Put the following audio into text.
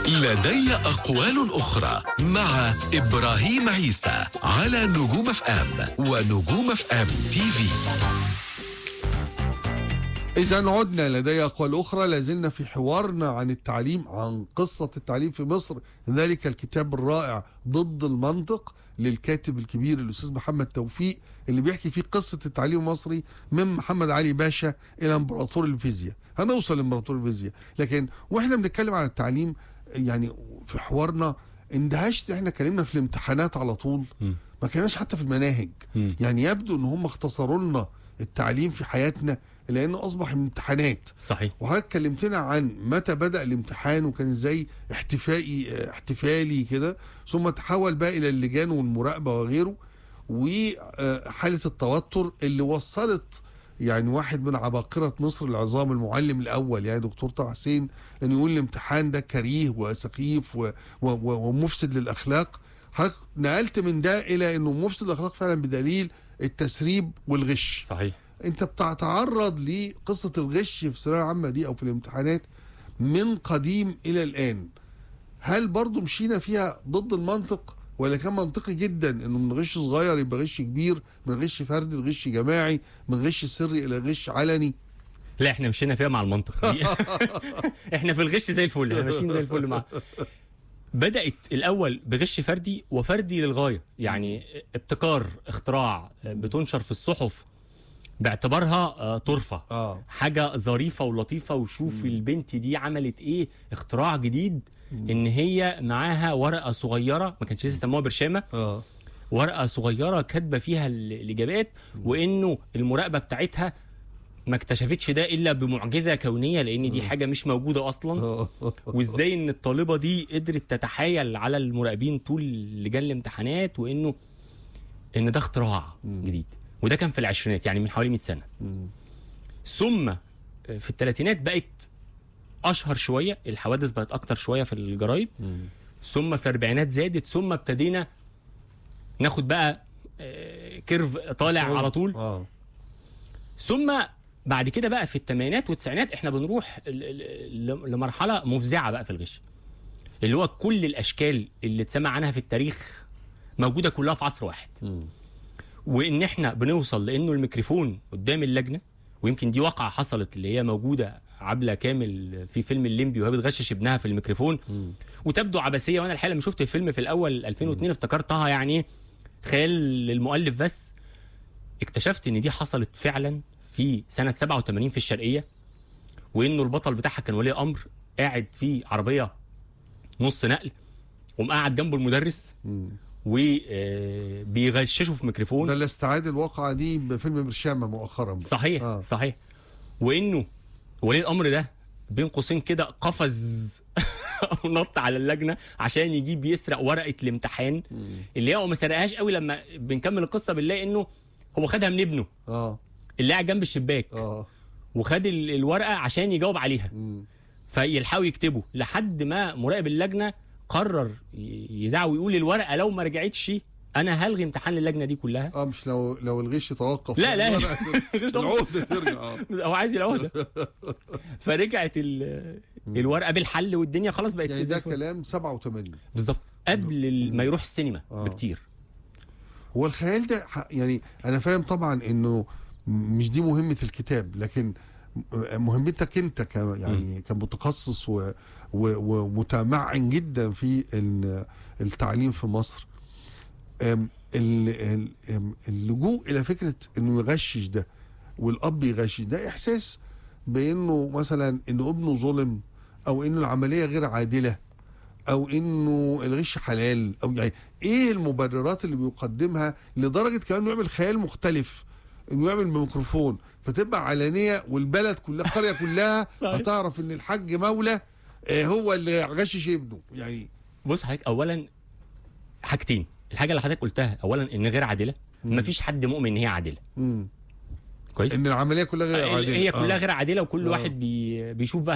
لدي أقوال أخرى مع إبراهيم عيسى على نجوم اف ام ونجوم اف ام تي في إذا عدنا لدي أقوال أخرى لازلنا في حوارنا عن التعليم عن قصة التعليم في مصر ذلك الكتاب الرائع ضد المنطق للكاتب الكبير الأستاذ محمد توفيق اللي بيحكي فيه قصة التعليم المصري من محمد علي باشا إلى إمبراطور الفيزياء هنوصل لإمبراطور الفيزياء لكن وإحنا بنتكلم عن التعليم يعني في حوارنا اندهشت احنا اتكلمنا في الامتحانات على طول ما كناش حتى في المناهج يعني يبدو ان هم اختصروا لنا التعليم في حياتنا لانه اصبح امتحانات صحيح وحضرتك كلمتنا عن متى بدا الامتحان وكان ازاي احتفائي اه، احتفالي كده ثم تحول بقى الى اللجان والمراقبه وغيره وحاله التوتر اللي وصلت يعني واحد من عباقرة مصر العظام المعلم الأول يعني دكتور طه حسين أن يقول الامتحان ده كريه وسخيف و- و- و- ومفسد للأخلاق حضرتك نقلت من ده إلى أنه مفسد للأخلاق فعلا بدليل التسريب والغش صحيح انت بتتعرض لقصه الغش في الثانويه العامه دي او في الامتحانات من قديم الى الان هل برضو مشينا فيها ضد المنطق ولا كان منطقي جدا انه من غش صغير يبقى غش كبير من غش فردي لغش جماعي من غش سري الى غش علني لا احنا مشينا فيها مع المنطق دي احنا في الغش زي الفل احنا ماشيين زي الفل مع بدات الاول بغش فردي وفردي للغايه يعني ابتكار اختراع بتنشر في الصحف باعتبارها آه، طرفه اه حاجه ظريفه ولطيفه وشوف البنت دي عملت ايه اختراع جديد ان هي معاها ورقه صغيره ما كانش لسه يسموها برشامه اه ورقه صغيره كاتبه فيها ال- الاجابات وانه المراقبه بتاعتها ما اكتشفتش ده الا بمعجزه كونيه لان دي حاجه مش موجوده اصلا اه وازاي ان الطالبه دي قدرت تتحايل على المراقبين طول لجان الامتحانات وانه ان ده اختراع جديد وده كان في العشرينات يعني من حوالي 100 سنه ثم في الثلاثينات بقت اشهر شويه الحوادث بقت اكتر شويه في الجرايد ثم في الاربعينات زادت ثم ابتدينا ناخد بقى آه، كيرف طالع صعود. على طول اه ثم بعد كده بقى في الثمانينات والتسعينات احنا بنروح ل- ل- ل- لمرحله مفزعه بقى في الغش اللي هو كل الاشكال اللي اتسمع عنها في التاريخ موجوده كلها في عصر واحد وان احنا بنوصل لانه الميكروفون قدام اللجنه ويمكن دي واقعه حصلت اللي هي موجوده عبله كامل في فيلم الليمبي وهي بتغشش ابنها في الميكروفون وتبدو عبثيه وانا الحقيقه لما شفت الفيلم في الاول 2002 افتكرتها يعني خيال للمؤلف بس اكتشفت ان دي حصلت فعلا في سنه 87 في الشرقيه وانه البطل بتاعها كان ولي امر قاعد في عربيه نص نقل ومقعد جنبه المدرس وبيغششه في ميكروفون ده اللي استعاد الواقعه دي بفيلم برشامه مؤخرا بقى. صحيح آه. آه. صحيح وانه ولي الامر ده بين قوسين كده قفز او نط على اللجنه عشان يجيب يسرق ورقه الامتحان اللي هو ما سرقهاش قوي لما بنكمل القصه بنلاقي انه هو خدها من ابنه اه اللي قاعد جنب الشباك اه وخد ال- الورقه عشان يجاوب عليها فيلحقوا يكتبوا لحد ما مراقب اللجنه قرر ي- يزعق ويقول الورقه لو ما رجعتش انا هلغي امتحان اللجنه دي كلها اه مش لو لو الغش توقف لا، لا. الورقة- الغش توقف. العقده ترجع اه هو عايز العقده فرجعت ال- الورقه بالحل والدنيا خلاص بقت يعني زي ده الفل. كلام 87 بالظبط قبل ال- ما يروح السينما آه. بكتير هو الخيال ده ح- يعني انا فاهم طبعا انه مش دي مهمه الكتاب لكن م- مهمتك انت ك يعني كمتخصص و- و- ومتمعن جدا في ال- التعليم في مصر أم، ال- ال- أم، اللجوء الى فكره انه يغشش ده والاب يغشش ده احساس بانه مثلا انه ابنه ظلم او انه العمليه غير عادله او انه الغش حلال او يعني ايه المبررات اللي بيقدمها لدرجه كمان انه يعمل خيال مختلف انه يعمل بميكروفون فتبقى علانيه والبلد كلها القريه كلها صحيح. هتعرف ان الحاج مولى آه، هو اللي غشش ابنه يعني بص حضرتك اولا حاجتين الحاجه اللي حضرتك قلتها اولا ان غير عادله مفيش حد مؤمن ان هي عادله مم. كويس ان العمليه كلها غير عادله هي كلها آه. غير عادله وكل آه. واحد بي بيشوف بقى